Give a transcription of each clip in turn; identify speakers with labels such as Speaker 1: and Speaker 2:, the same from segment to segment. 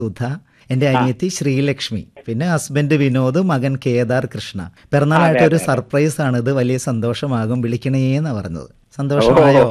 Speaker 1: സുധ എന്റെ അനിയത്തി ശ്രീലക്ഷ്മി പിന്നെ ഹസ്ബൻഡ് വിനോദ് മകൻ കേദാർ കൃഷ്ണ പിറന്നാളായിട്ട് ഒരു സർപ്രൈസ് ആണ് ഇത് വലിയ സന്തോഷമാകും വിളിക്കണേന്നാ പറഞ്ഞത് സന്തോഷമായോ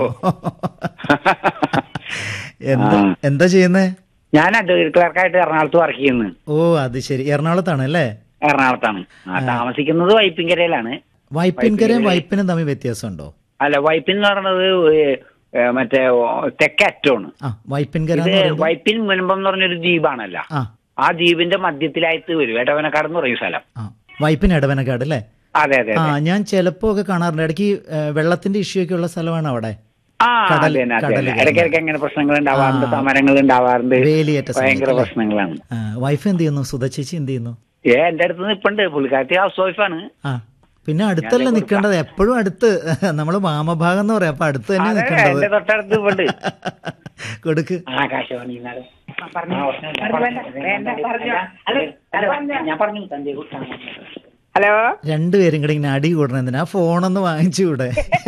Speaker 1: എന്താ എന്താ ചെയ്യുന്നേ
Speaker 2: ഞാൻ അഡ്വക്കേറ്റ് ക്ലർക്കായിട്ട് എറണാകുളത്ത് വർക്ക് ചെയ്യുന്നു
Speaker 1: ഓ അത് ശരി എറണാകുളത്താണ് അല്ലേ
Speaker 2: എറണാകുളത്താണ് ആ, താമസിക്കുന്നത് വൈപ്പിൻകരയിലാണ്
Speaker 1: വൈപ്പിൻകരയും വൈപ്പിനും തമ്മിൽ വ്യത്യാസമുണ്ടോ
Speaker 2: അല്ല വൈപ്പിൻ എന്ന് പറയുന്നത് ഏ, ഏ, മറ്റേ ഓ, തെക്കേ അറ്റമാണ്
Speaker 1: ആ വൈപ്പിൻകര
Speaker 2: ഇത്
Speaker 1: എന്ന് പറയുമ്പോ
Speaker 2: വൈപ്പിൻ മുൻപം എന്ന് പറഞ്ഞൊരു ദ്വീപാണല്ല
Speaker 1: ആ
Speaker 2: ആ ദ്വീപിന്റെ മധ്യത്തിലായിട്ട് വരും എടവനക്കാട് എന്ന് പറയും സ്ഥലം
Speaker 1: ആ വൈപ്പിൻ എടവനക്കാട് അല്ലേ
Speaker 2: അതെ അതെ
Speaker 1: ആ
Speaker 2: അതെ
Speaker 1: ഞാൻ ചിലപ്പോ ഒക്കെ കാണാറുണ്ട് ഇടയ്ക്ക് ഏ, വെള്ളത്തിന്റെ ഇഷ്യൂ ഒക്കെ ഉള്ള സ്ഥലമാണ് അവിടെ
Speaker 2: ആ
Speaker 1: കടൽ-
Speaker 2: അതെ തന്നെ, അതെ
Speaker 1: കടൽ
Speaker 2: തന്നെ.
Speaker 1: കയറുന്ന.
Speaker 2: ഇടയ്ക്കിടയ്ക്ക് അങ്ങനെ പ്രശ്നങ്ങൾ ഉണ്ടാവാറുണ്ട്
Speaker 1: ആ.
Speaker 2: സമരങ്ങൾ ഉണ്ടാവാറുണ്ട്
Speaker 1: വേലിയേറ്റ
Speaker 2: ഭയങ്കര
Speaker 1: സമയത്ത് അല്ലേ?
Speaker 2: പ്രശ്നങ്ങളാണ്
Speaker 1: ആ, വൈഫ് എന്ത് ചെയ്യുന്നു സുധ ചേച്ചി എന്ത് ചെയ്യുന്നു
Speaker 2: ഏ എന്റെ അടുത്ത് നിപ്പുണ്ട് പുള്ളിക്കാരത്തി ഹൗസ് വൈഫാണ്
Speaker 1: ആ പിന്നെ അടുത്തല്ല
Speaker 2: ഞാനേ
Speaker 1: നിൽക്കേണ്ടത് എപ്പോഴും അടുത്ത് നമ്മള് വാമഭാഗം എന്ന് പറയാം അപ്പൊ അടുത്ത് തന്നെ
Speaker 2: അതെ
Speaker 1: നിൽക്കേണ്ടത്
Speaker 2: എന്റെ തൊട്ടടുത്ത് ഇപ്പുണ്ട്
Speaker 1: കൊടുക്ക്
Speaker 2: ആകാശവാണി ഇന്നാള്. ഞാൻ പറഞ്ഞു തന്റെ
Speaker 3: ഹലോ
Speaker 1: രണ്ടുപേരും കൂടെ ഇങ്ങനെ അടി കൂടണം എന്തിനാ ആ ഫോണൊന്ന് വാങ്ങിച്ചുകൂടെ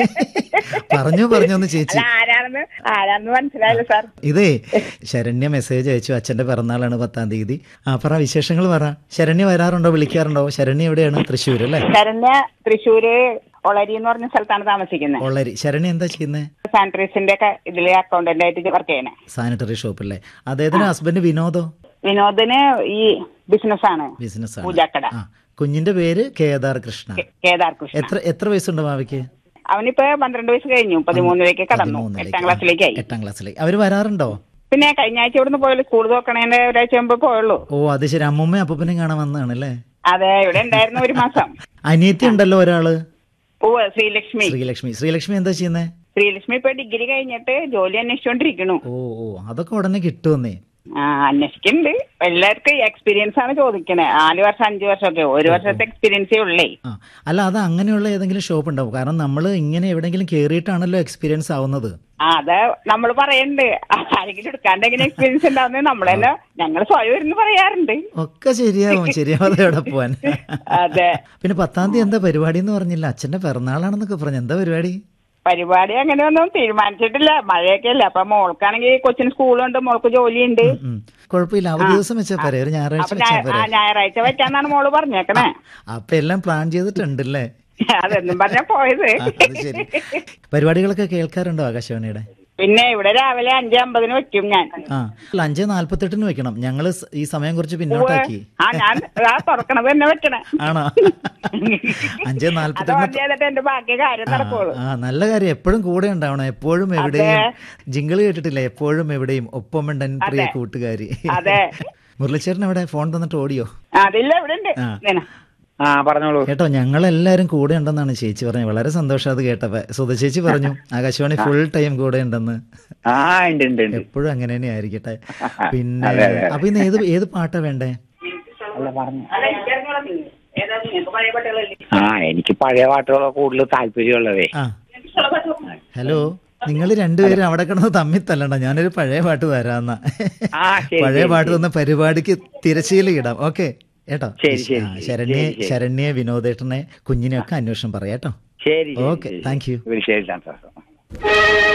Speaker 1: പറഞ്ഞു പറഞ്ഞൊന്ന് ചേച്ചി
Speaker 3: അല്ല ആരാണെന്ന് ആരാണെന്ന് മനസ്സിലായില്ല സാർ
Speaker 1: ഇതേ ശരണ്യ മെസ്സേജ് അയച്ചു അച്ഛന്റെ പിറന്നാളാണ് പത്താം തീയതി ആ പറ വിശേഷങ്ങൾ പറ ശരണ്യ വരാറുണ്ടോ വിളിക്കാറുണ്ടോ ശരണ്യ എവിടെയാണ് തൃശ്ശൂർ അല്ലേ
Speaker 3: ശരണ്യ തൃശ്ശൂര് ഒളരി എന്ന് പറഞ്ഞ സ്ഥലത്താണ് താമസിക്കുന്നത്
Speaker 1: ഒള്ളരി ശരണ്യ എന്താ ചെയ്യുന്നത്
Speaker 3: സാനിറ്ററീസിന്റെ ഒക്കെ ഇതിലെ അക്കൗണ്ടന്റ് ആയിട്ട് വർക്ക് ചെയ്യണേ
Speaker 1: സാനിറ്ററി ഷോപ്പല്ലേ അദ്ദേഹത്തിന്റെ ഹസ്ബൻഡ് വിനോദോ
Speaker 3: വിനോദിന് ഈ ബിസിനസ് ആണ്
Speaker 1: ബിസിനസ് ആണ്
Speaker 3: പൂജാക്കട
Speaker 1: ആ കുഞ്ഞിന്റെ പേര് കേദാർ കൃഷ്ണ
Speaker 3: കേ- കേദാർ കൃഷ്ണ
Speaker 1: എത്ര എത്ര വയസ്സുണ്ട് ഭാവിക്ക്
Speaker 3: അവനിപ്പോ പന്ത്രണ്ട് വയസ്സ് കഴിഞ്ഞു പതിമൂന്നിലേക്ക് കടന്നു
Speaker 1: പതിമൂന്നിലേക്ക്.
Speaker 3: എട്ടാം ക്ലാസ്സിലേക്കായി
Speaker 1: എട്ടാം ക്ലാസ്സിലേക്ക് അവര് വരാറുണ്ടോ
Speaker 3: പിന്നെ കഴിഞ്ഞ ആഴ്ച ഇവിടുന്ന് പോയുള്ളൂ സ്കൂൾ തുറക്കണേന്റെ ഒരാഴ്ച മുമ്പ് പോയുള്ളൂ
Speaker 1: ഓ അത് ശരി അമ്മൂമ്മയും അപ്പൂപ്പനെയും കാണാൻ വന്നതാണ് അല്ലേ
Speaker 3: അതെ ഇവിടെ ഉണ്ടായിരുന്നു ഒരു മാസം
Speaker 1: അനിയത്തി ഉണ്ടല്ലോ ഒരാള്
Speaker 3: ഉവ്വ് ശ്രീലക്ഷ്മി
Speaker 1: ശ്രീലക്ഷ്മി ശ്രീലക്ഷ്മി എന്താ ചെയ്യുന്നേ
Speaker 3: ശ്രീലക്ഷ്മി ഇപ്പൊ ഡിഗ്രി കഴിഞ്ഞിട്ട് ജോലി അന്വേഷിച്ചോണ്ടിരിക്കണു
Speaker 1: ഓ ഓ അതൊക്കെ ഉടനെ കിട്ടുമെന്നേ
Speaker 3: ആ അന്വേഷിക്കുന്നുണ്ട് എല്ലാവർക്കും എക്സ്പീരിയൻസ് ആണ് ചോദിക്കണേ നാല് വർഷം അഞ്ചു വർഷമൊക്കെ ഒരു വർഷത്തെ എക്സ്പീരിയൻസേ ഉള്ളേ
Speaker 1: ആ അല്ല അത് അങ്ങനെയുള്ള ഏതെങ്കിലും ഷോപ്പ് ഉണ്ടാവും കാരണം നമ്മൾ ഇങ്ങനെ എവിടെയെങ്കിലും കയറിയിട്ടാണല്ലോ എക്സ്പീരിയൻസ് ആവുന്നത്
Speaker 3: ആ അത് നമ്മൾ പറയുന്നുണ്ട് ആരെങ്കിലും എടുക്കാണ്ട് എങ്ങനെ എക്സ്പീരിയൻസ് ഉണ്ടാവുന്നത് നമ്മൾ തന്നെ ഞങ്ങൾ സ്വയം ഇരുന്ന് പറയാറുണ്ട്
Speaker 1: ഒക്കെ ശരിയാവും ശരിയാവാതെ എവിടെ പോവാൻ
Speaker 3: അതെ
Speaker 1: പിന്നെ പത്താം തീയതി എന്താ പരിപാടി എന്ന് പറഞ്ഞില്ല അച്ഛന്റെ പിറന്നാളാണെന്നൊക്കെ പറഞ്ഞു എന്താ പരിപാടി
Speaker 3: പരിപാടി അങ്ങനെ ഒന്നും തീരുമാനിച്ചിട്ടില്ല മഴയൊക്കെ അല്ലേ അപ്പൊ മോൾക്കാണെങ്കിൽ കൊച്ചിന് സ്കൂളുണ്ട് മോൾക്ക് ജോലിയുണ്ട്
Speaker 1: ഉം. കുഴപ്പമില്ല അവധി ദിവസം വെച്ചാ പോരെ ഒരു ഞായറാഴ്ച
Speaker 3: അപ്പൊ
Speaker 1: വെച്ചാ
Speaker 3: ഞായ- ആ,
Speaker 1: പോരെ
Speaker 3: ഞായറാഴ്ച വെക്കാന്നാണ് മോള് പറഞ്ഞേക്കണേ
Speaker 1: അപ്പൊ എല്ലാം പ്ലാൻ ചെയ്തിട്ടുണ്ടല്ലേ
Speaker 3: അതെന്നും പറഞ്ഞ പോയത്
Speaker 1: ആ, അത് ശരി പരിപാടികളൊക്കെ കേൾക്കാറുണ്ടോ ആകാശവാണിയുടെ
Speaker 3: പിന്നെ ഇവിടെ രാവിലെ അഞ്ചേ അമ്പതിന് വെക്കും ഞാൻ
Speaker 1: ആ അല്ല അഞ്ച് നാല്പത്തെട്ടിന് വെക്കണം ഞങ്ങള് സ് ഈ സമയം കുറച്ച് പിന്നോട്ടാക്കി
Speaker 3: ആ ഞാൻ ആ തുറക്കണത് തന്നെ വെക്കണേ
Speaker 1: ആണോ അഞ്ച്
Speaker 3: അത്
Speaker 1: നാല്പത്തെട്ടിന്
Speaker 3: ഓൺ ചെയ്തിട്ട് എന്റെ ബാക്കി കാര്യം നടക്കുള്ളൂ
Speaker 1: ആ നല്ല കാര്യം എപ്പോഴും കൂടെ ഉണ്ടാവണം എപ്പോഴും എവിടെയും ജിങ്കിള് കേട്ടിട്ടില്ല എപ്പോഴും എവിടെയും ഒപ്പമുണ്ടൻ പ്രിയ കൂട്ടുകാരി
Speaker 3: അതെ
Speaker 1: മുരളിച്ചേട്ടൻ എവിടെ ഫോൺ തന്നിട്ട് ഓടിയോ
Speaker 3: അതില്ല ഇവിടെ ഉണ്ട്
Speaker 1: ആ.
Speaker 3: ഇങ്ങനെ.
Speaker 2: ആ പറഞ്ഞോളൂ
Speaker 1: കേട്ടോ ഞങ്ങളെല്ലാരും കൂടെ ഉണ്ടെന്നാണ് ചേച്ചി പറഞ്ഞത് വളരെ സന്തോഷം അത് കേട്ടപ്പോ സുധ ചേച്ചി പറഞ്ഞു ആകാശവാണി ഫുൾ ടൈം കൂടെ ഉണ്ടെന്ന്
Speaker 2: ആ ഉണ്ട് ഉണ്ട് ഉണ്ട്
Speaker 1: എപ്പോഴും അങ്ങനെ തന്നെ ആയിരിക്കട്ടെ പിന്നെ
Speaker 2: അതെ, അതെ.
Speaker 1: അപ്പൊ ഇന്ന് ഏത് ഏത് പാട്ടാ വേണ്ടേ
Speaker 2: അല്ല പറഞ്ഞു
Speaker 3: അല്ല, എനിക്കറിഞ്ഞൂടാ നീ. ഏതാ നിങ്ങൾക്ക് പഴയ പാട്ടുകളല്ലേ?
Speaker 2: ആ എനിക്ക് പഴയ പാട്ടുകളൊക്കെ കൂടുതൽ താല്പര്യമുള്ളതേ
Speaker 1: ആ ഹലോ നിങ്ങൾ രണ്ടുപേരും അവിടെ കിടന്ന് തമ്മിൽ തല്ലണ്ട ഞാനൊരു പഴയ പാട്ട് തരാന്ന
Speaker 2: ആ, ശരി,
Speaker 1: പഴയ
Speaker 2: ശരി,
Speaker 1: പാട്ട് തന്ന പരിപാടിക്ക് തിരശ്ശീല ഇടാം ഓക്കെ കേട്ടോ
Speaker 2: ശരി, ശരി,
Speaker 1: ആ, ശരണ്യെ
Speaker 2: ശരി, ശരി.
Speaker 1: ശരണ്യെ വിനോദേട്ടനെ കുഞ്ഞിനെയൊക്കെ അന്വേഷണം പറയാം കേട്ടോ
Speaker 2: ശരി
Speaker 1: Okay, thank you.
Speaker 2: ശരി ശരി